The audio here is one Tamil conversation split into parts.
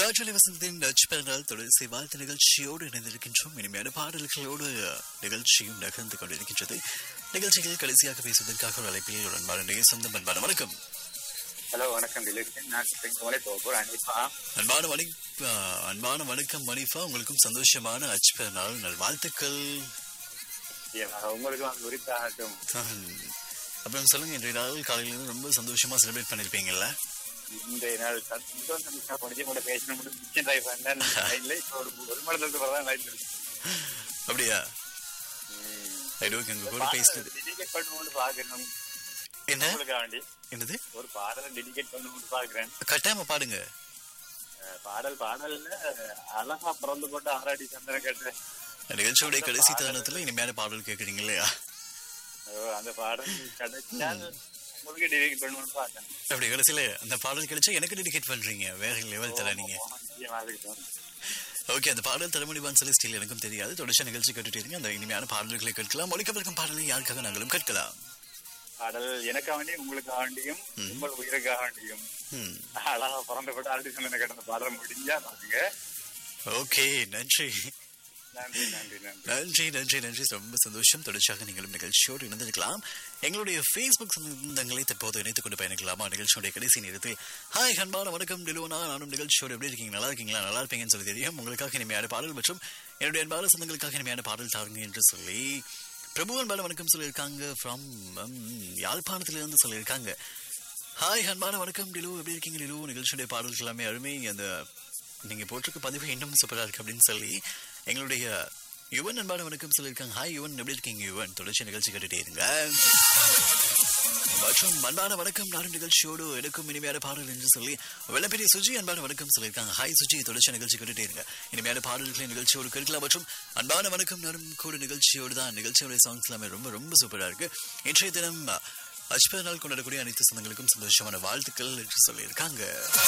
காற்றலை வசந்தத்தின் டச் பிறந்தால் தொடர்ச்சி வாழ்த்து நிகழ்ச்சியோடு இணைந்திருக்கின்றோம் இனிமையான பாடல்களோடு நிகழ்ச்சியும் நகர்ந்து கொண்டிருக்கின்றது நிகழ்ச்சியில் கடைசியாக பேசுவதற்காக ஒரு அழைப்பில் ஒரு அன்பான சொந்தம் அன்பான வணக்கம் ஹலோ வணக்கம் திலீப் நான் சிங்கமலை போகப்போர் அனிப்பா அன்பான வணி ஆஹ், அன்பான வணக்கம் மணிஃபா உங்களுக்கும் சந்தோஷமான அச்சு பிறநாள் நல்வாழ்த்துக்கள் உங்களுக்கு வந்து உரித்தாகட்டும் அப்புறம் சொல்லுங்க இன்றைய நாள் காலையிலிருந்து ரொம்ப சந்தோஷமா செலிப்ரேட் பண்ணிருப்பீங்கல்ல இந்த நாள் சந்தோஷம் நிமிஷம் படிச்சு கூட பேசணும் மிச்சம் ட்ரைவ் பண்ணேன் லைன்ல இப்போ ஒரு ஒரு மணி நேரத்துக்கு வரதான் லைன் இருக்கு அப்படியா ஐடோ உங்க கூட பேசினது டெடிகேட் பண்ணணும்னு பாக்குறேன் என்ன உங்களுக்கு வேண்டி என்னது ஒரு பாடலை டெடிகேட் பண்ணணும்னு பாக்குறேன் கட்டாயமா பாடுங்க அஹ் பாடல் பாடல்ல அழகா பிறந்து போட்டு ஆராடி சந்திரன் கேட்டேன் நிகழ்ச்சியோடைய கடைசி தருணத்துல இனிமையான பாடல் கேக்குறீங்க இல்லையா அந்த பாடல் கிடைச்சால் உங்களுக்கு டெடிகேட் பண்ணணும்னு பார்த்தேன் அப்படி கடைசியில அந்த பாடல் கிடைச்சா எனக்கு டெடிகேட் பண்றீங்க வேற லெவல் தர நீங்க முக்கியமா இருக்கட்டும் ஓகே அந்த பாடல் தலைமொழிவான் சொல்லி ஸ்டில் எனக்கும் தெரியாது தொடர்ச்சி நிகழ்ச்சி கேட்டுட்டு இருங்க அந்த இனிமையான பாடல்களை கேட்கலாம் ஒழிக்கப்பட்டிருக்கும் பாடலை யாருக்காக நாங்களும் கேட்கலாம் பாடல் எனக்காக வேண்டியும் உங்களுக்காக வேண்டியும் உங்கள் உயிருக்காக வேண்டியும் ம் அழகா பிறந்தப்பட்ட ஆர்டிஸ்ட் கிடந்த பாடல் முடிஞ்சா பாருங்க ஓகே நன்றி நன்றி நன்றி நன்றி நன்றி நன்றி நன்றி ரொம்ப சந்தோஷம் தொடர்ச்சியாக நீங்களும் நிகழ்ச்சியோடு இணைந்திருக்கலாம் எங்களுடைய ஃபேஸ்புக் சொந்தங்களை தற்போது இணைத்துக் கொண்டு பயணிக்கலாமா நிகழ்ச்சியுடைய கடைசி நேரத்தில் ஹாய் அன்பான வணக்கம் டிலுவனா நானும் நிகழ்ச்சியோடு எப்படி இருக்கீங்க நல்லா இருக்கீங்களா நல்லா இருப்பீங்கன்னு சொல்லி தெரியும் உங்களுக்காக இனிமையான பாடல் மற்றும் என்னுடைய அன்பான சொந்தங்களுக்காக இனிமையான பாடல் தாருங்க என்று சொல்லி பிரபு அன்பான வணக்கம் சொல்லியிருக்காங்க ஃப்ரம் யாழ்ப்பாணத்திலிருந்து சொல்லியிருக்காங்க ஹாய் அன்பான வணக்கம் டிலு எப்படி இருக்கீங்க டிலு நிகழ்ச்சியுடைய பாடல்கள் எல்லாமே அருமை அந்த நீங்க போட்டிருக்க பதிவு இன்னும் சூப்பரா இருக்கு அப்படின்னு சொல்லி எங்களுடைய யுவன் அன்பான வணக்கம் சொல்லியிருக்காங்க ஹாய் யுவன் எப்படி இருக்கீங்க யுவன் தொடர்ச்சி நிகழ்ச்சி கேட்டுட்டே இருங்க மற்றும் அன்பான வணக்கம் நாடும் நிகழ்ச்சியோடு எனக்கும் இனிமையான பாடல் என்று சொல்லி வெள்ளப்பெரிய சுஜி அன்பான வணக்கம் சொல்லியிருக்காங்க ஹாய் சுஜி தொடர்ச்சி நிகழ்ச்சி கேட்டுட்டே இருங்க இனிமையான பாடல்களை நிகழ்ச்சியோடு கேட்கலாம் மற்றும் அன்பான வணக்கம் நாடும் கூட நிகழ்ச்சியோடு தான் நிகழ்ச்சியோட சாங்ஸ் எல்லாமே ரொம்ப ரொம்ப சூப்பரா இருக்கு இன்றைய தினம் அஷ்பர் நாள் கொண்டாடக்கூடிய அனைத்து சொந்தங்களுக்கும் சந்தோஷமான வாழ்த்துக்கள் என்று சொல்லியிருக்காங்க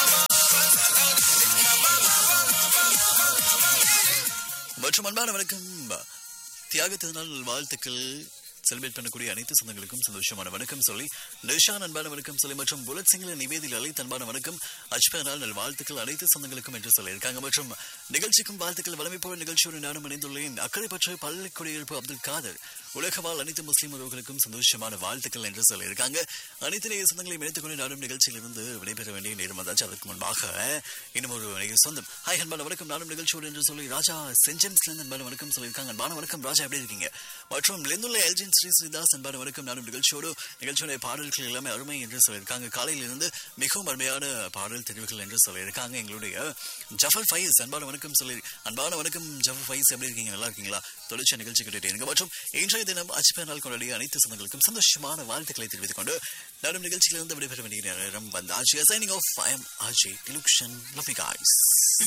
மற்றும் அன்பான வணக்கம் தியாக திருநாள் வாழ்த்துக்கள் செலிப்ரேட் பண்ணக்கூடிய அனைத்து சொந்தங்களுக்கும் சந்தோஷமான வணக்கம் சொல்லி நிஷான் அன்பான வணக்கம் சொல்லி மற்றும் புலத் சிங்ல நிவேதில் அலை அன்பான வணக்கம் அஜ்பர் நாள் நல் வாழ்த்துக்கள் அனைத்து சொந்தங்களுக்கும் என்று சொல்லியிருக்காங்க மற்றும் நிகழ்ச்சிக்கும் வாழ்த்துக்கள் வளமை போல நிகழ்ச்சியோடு நானும் இணைந்துள்ளேன் அக்கறை பற்ற பள்ளி குடியிருப்பு அப்துல் காதர் உலகவால் அனைத்து முஸ்லிம் உறவுகளுக்கும் சந்தோஷமான வாழ்த்துக்கள் என்று சொல்லியிருக்காங்க அனைத்து நேய சொந்தங்களையும் இணைத்துக் கொண்டு நானும் நிகழ்ச்சியிலிருந்து விடைபெற வேண்டிய நேரம் வந்தாச்சு அதற்கு முன்பாக இன்னும் ஒரு நேயர் சொந்தம் ஹாய் அன்பான வணக்கம் நானும் நிகழ்ச்சியோடு என்று சொல்லி ராஜா செஞ்சம்ஸ்ல இருந்து அன்பான வணக்கம் சொல்லியிருக்காங்க அன்பான வணக்கம் ராஜா எப்படி இருக்கீங்க மற்றும் லெந்துள்ள எல்ஜின் ஸ்ரீ ஸ்ரீதாஸ் அன்பான வணக்கம் நானும் நிகழ்ச்சியோடு நிகழ்ச்சியுடைய பாடல்கள் எல்லாமே அருமை என்று சொல்லியிருக்காங்க காலையில் இருந்து மிகவும் அருமையான பாடல் தெரிவுகள் என்று சொல்லியிருக்காங்க எங்களுடைய ஜஃபர் ஃபைஸ் அன்பான வணக்கம் சொல்லி அன்பான வணக்கம் ஜஃபர் ஃபைஸ் எப்படி இருக்கீங்க நல்லா இருக்கீங்களா தொடர்ச்சி நிகழ்ச்சி கேட்டுட்டே இருங்க மற்றும் இன்றைய தினம் அஜ்பே நாள் கொண்டாடிய அனைத்து சொந்தங்களுக்கும் சந்தோஷமான வாழ்த்துக்களை தெரிவித்துக் கொண்டு நானும் நிகழ்ச்சியிலிருந்து விடைபெற வேண்டிய நேரம் வந்தாச்சு signing off I am Ajay டிலுக்ஷன் லவ் யூ guys